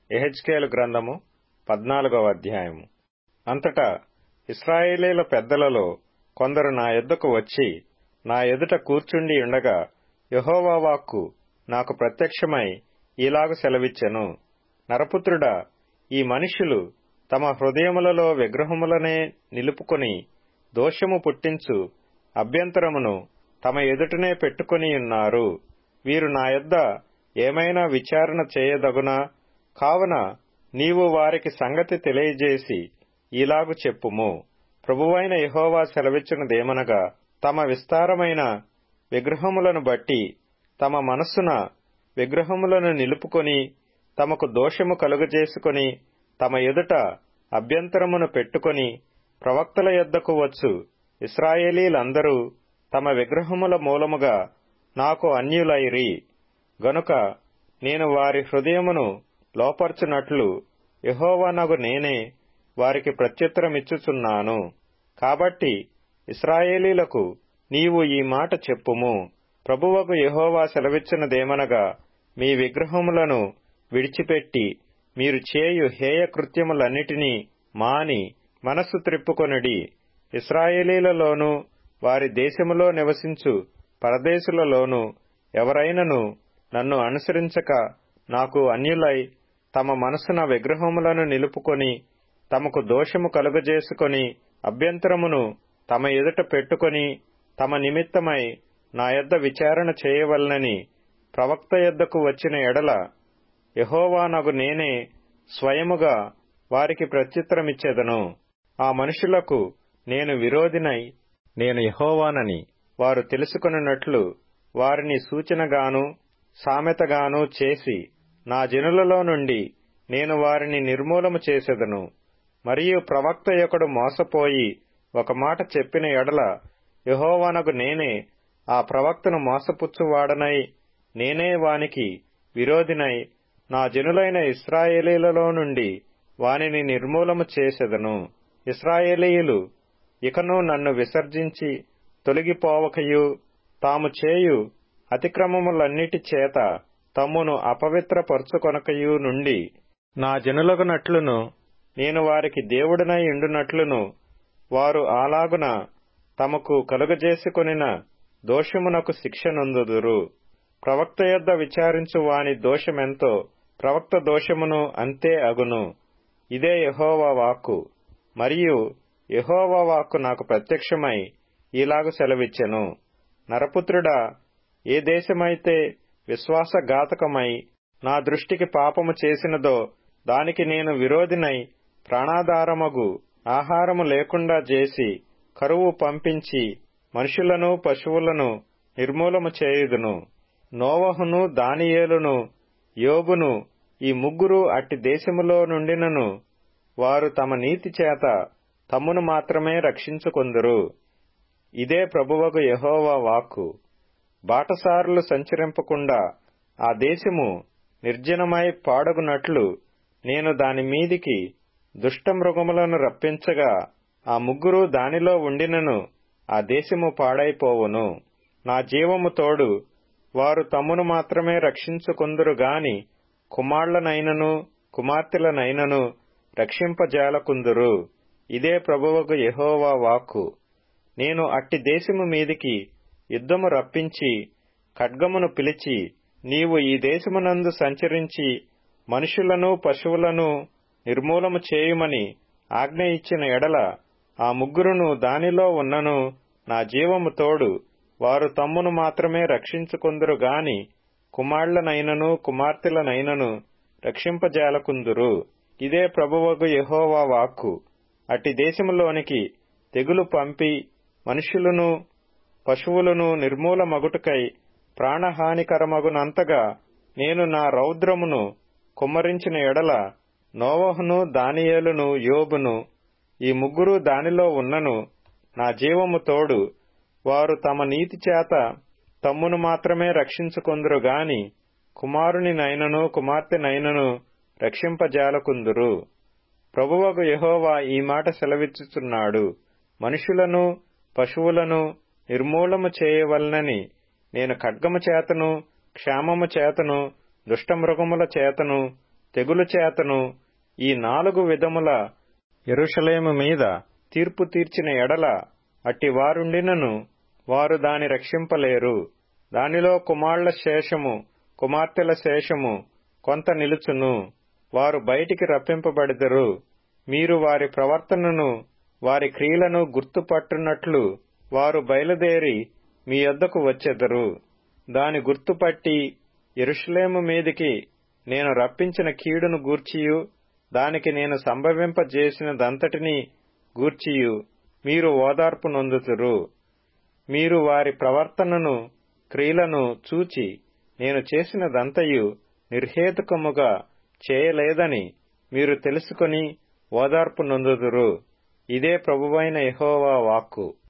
ఎహెచ్కేలు గ్రంథము పద్నాలుగవ అధ్యాయము అంతటా ఇస్రాయేలీల పెద్దలలో కొందరు నా యొద్దకు వచ్చి నా ఎదుట కూర్చుండి ఉండగా యహోవా వాక్కు నాకు ప్రత్యక్షమై ఈలాగు సెలవిచ్చెను నరపుత్రుడా ఈ మనుష్యులు తమ హృదయములలో విగ్రహములనే నిలుపుకొని దోషము పుట్టించు అభ్యంతరమును తమ ఎదుటనే పెట్టుకొని ఉన్నారు వీరు నా యొద్ద ఏమైనా విచారణ చేయదగునా కావున నీవు వారికి సంగతి తెలియజేసి ఇలాగు చెప్పుము ప్రభువైన యహోవా సెలవిచ్చినదేమనగా తమ విస్తారమైన విగ్రహములను బట్టి తమ మనస్సున విగ్రహములను నిలుపుకొని తమకు దోషము కలుగజేసుకొని తమ ఎదుట అభ్యంతరమును పెట్టుకొని ప్రవక్తల యొద్దకు వచ్చు ఇస్రాయేలీలందరూ తమ విగ్రహముల మూలముగా నాకు అన్యులైరి గనుక నేను వారి హృదయమును లోపర్చునట్లు యహోవనగు నేనే వారికి ప్రత్యుత్తరమిచ్చుచున్నాను కాబట్టి ఇస్రాయేలీలకు నీవు ఈ మాట చెప్పుము ప్రభువకు యహోవా సెలవిచ్చినదేమనగా మీ విగ్రహములను విడిచిపెట్టి మీరు చేయు హేయ కృత్యములన్నిటినీ మాని మనస్సు త్రిప్పుకొనిడి ఇస్రాయేలీలలోనూ వారి దేశములో నివసించు పరదేశులలోనూ ఎవరైనను నన్ను అనుసరించక నాకు అన్యులై తమ మనసున విగ్రహములను నిలుపుకొని తమకు దోషము కలుగజేసుకొని అభ్యంతరమును తమ ఎదుట పెట్టుకొని తమ నిమిత్తమై నా యొద్ద విచారణ చేయవలనని ప్రవక్త యొద్దకు వచ్చిన ఎడల యహోవానగు నేనే స్వయముగా వారికి ప్రత్యుత్తరమిచ్చేదను ఆ మనుషులకు నేను విరోధినై నేను యహోవానని వారు తెలుసుకొనున్నట్లు వారిని సూచనగాను సామెతగాను చేసి నా జనులలో నుండి నేను వారిని నిర్మూలము చేసేదను మరియు ప్రవక్త యొకడు మోసపోయి ఒక మాట చెప్పిన ఎడల యహోవానకు నేనే ఆ ప్రవక్తను మోసపుచ్చువాడనై నేనే వానికి విరోధినై నా జనులైన ఇస్రాయేలీలలో నుండి వానిని నిర్మూలము చేసెదను ఇస్రాయేలీయులు ఇకను నన్ను విసర్జించి తొలగిపోవకయు తాము చేయు అతిక్రమములన్నిటి చేత తమ్మును అపవిత్రపరుచుకొనకయు నుండి నా జనులగునట్లును నేను వారికి దేవుడనై ఉండునట్లును వారు అలాగున తమకు కలుగజేసుకొనిన దోషమునకు శిక్షనొందుదురు ప్రవక్త యొద్ద విచారించు వాని దోషమెంతో ప్రవక్త దోషమును అంతే అగును ఇదే యహోవా వాక్కు మరియు యహోవా వాక్కు నాకు ప్రత్యక్షమై ఇలాగు సెలవిచ్చెను నరపుత్రుడా ఏ దేశమైతే విశ్వాసఘాతకమై నా దృష్టికి పాపము చేసినదో దానికి నేను విరోధినై ప్రాణాధారమగు ఆహారము లేకుండా చేసి కరువు పంపించి మనుషులను పశువులను నిర్మూలము చేయుదును నోవహును దానియేలును యోబును ఈ ముగ్గురు అట్టి దేశములో నుండినను వారు తమ నీతి చేత తమ్మును మాత్రమే రక్షించుకొందురు ఇదే ప్రభువకు యహోవా వాక్కు బాటసారులు సంచరింపకుండా ఆ దేశము నిర్జనమై పాడగునట్లు నేను దాని మీదికి దుష్టమృగములను రప్పించగా ఆ ముగ్గురు దానిలో ఉండినను ఆ దేశము పాడైపోవును నా జీవము తోడు వారు తమ్మును మాత్రమే రక్షించుకొందురు గాని కుమారులనైనను కుమార్తెలనైనను రక్షింపజాలకుందురు ఇదే ప్రభువకు యహోవా వాక్కు నేను అట్టి దేశము మీదికి యుద్ధము రప్పించి ఖడ్గమును పిలిచి నీవు ఈ దేశమునందు సంచరించి మనుషులను పశువులను నిర్మూలము చేయుమని ఆజ్ఞ ఇచ్చిన ఎడల ఆ ముగ్గురును దానిలో ఉన్నను నా జీవము తోడు వారు తమ్మును మాత్రమే రక్షించుకుందురు గాని కుమారులనైనను కుమార్తెలనైనను రక్షింపజాలకుందురు ఇదే ప్రభువగు యహోవా వాక్కు అట్టి దేశములోనికి తెగులు పంపి మనుషులను పశువులను నిర్మూలమగుటకై ప్రాణహానికరమగునంతగా నేను నా రౌద్రమును కుమ్మరించిన ఎడల నోవహును దానియేలును యోబును ఈ ముగ్గురు దానిలో ఉన్నను నా జీవము తోడు వారు తమ నీతి చేత తమ్మును మాత్రమే రక్షించుకొందురు గాని కుమారునినైనను కుమార్తెనైనను రక్షింపజాలకుందురు ప్రభువగు యహోవా ఈ మాట సెలవిచ్చుచున్నాడు మనుషులను పశువులను నిర్మూలము చేయవలనని నేను ఖడ్గము చేతను క్షామము చేతను దుష్టమృగముల చేతను తెగులు చేతను ఈ నాలుగు విధముల ఎరుషలేము మీద తీర్పు తీర్చిన ఎడల అట్టి వారుండినను వారు దాని రక్షింపలేరు దానిలో కుమారుల శేషము కుమార్తెల శేషము కొంత నిలుచును వారు బయటికి రప్పింపబడెదరు మీరు వారి ప్రవర్తనను వారి క్రియలను గుర్తుపట్టునట్లు వారు బయలుదేరి మీ యొద్దకు వచ్చెదరు దాని గుర్తుపట్టి ఎరుషలేము మీదికి నేను రప్పించిన కీడును గూర్చియు దానికి నేను సంభవింపజేసినదంతటినీ గూర్చియు మీరు ఓదార్పు నొందుతురు మీరు వారి ప్రవర్తనను క్రియలను చూచి నేను చేసినదంతయు నిర్హేతుకముగా చేయలేదని మీరు తెలుసుకొని ఓదార్పు నొందుదురు ఇదే ప్రభువైన యహోవా వాక్కు